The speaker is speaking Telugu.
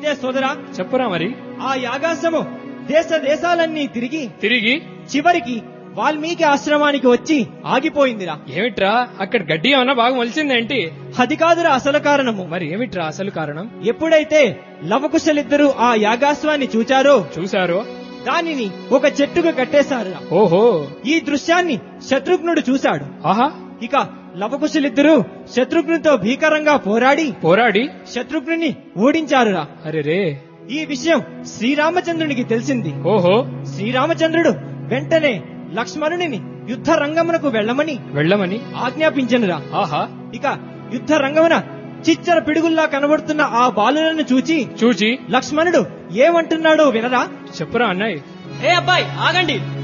విజయ సోదరా చెప్పురా మరి ఆ యాగాసము దేశ దేశాలన్నీ తిరిగి తిరిగి చివరికి వాల్మీకి ఆశ్రమానికి వచ్చి ఆగిపోయిందిరా ఏమిట్రా అక్కడ గడ్డి ఏమన్నా బాగా మొలిచిందేంటి అది కాదురా అసలు కారణము మరి ఏమిట్రా అసలు కారణం ఎప్పుడైతే లవకుశలిద్దరూ ఆ యాగాశ్వాన్ని చూచారో చూసారో దానిని ఒక చెట్టుకు కట్టేశారురా ఓహో ఈ దృశ్యాన్ని శత్రుఘ్నుడు చూశాడు ఆహా ఇక లవకుశలిద్దరూ శత్రుఘ్నుతో భీకరంగా పోరాడి పోరాడి శత్రుఘ్నుని ఓడించారురా అరే రే ఈ విషయం శ్రీరామచంద్రునికి తెలిసింది ఓహో శ్రీరామచంద్రుడు వెంటనే లక్ష్మణుని యుద్ధ రంగమునకు వెళ్ళమని వెళ్ళమని ఆజ్ఞాపించనురా ఆహా ఇక యుద్ధ రంగమున చిచ్చర పిడుగుల్లా కనబడుతున్న ఆ బాలులను చూచి చూచి లక్ష్మణుడు ఏమంటున్నాడో వినరా చెప్పురా అన్నయ్య ఏ అబ్బాయి ఆగండి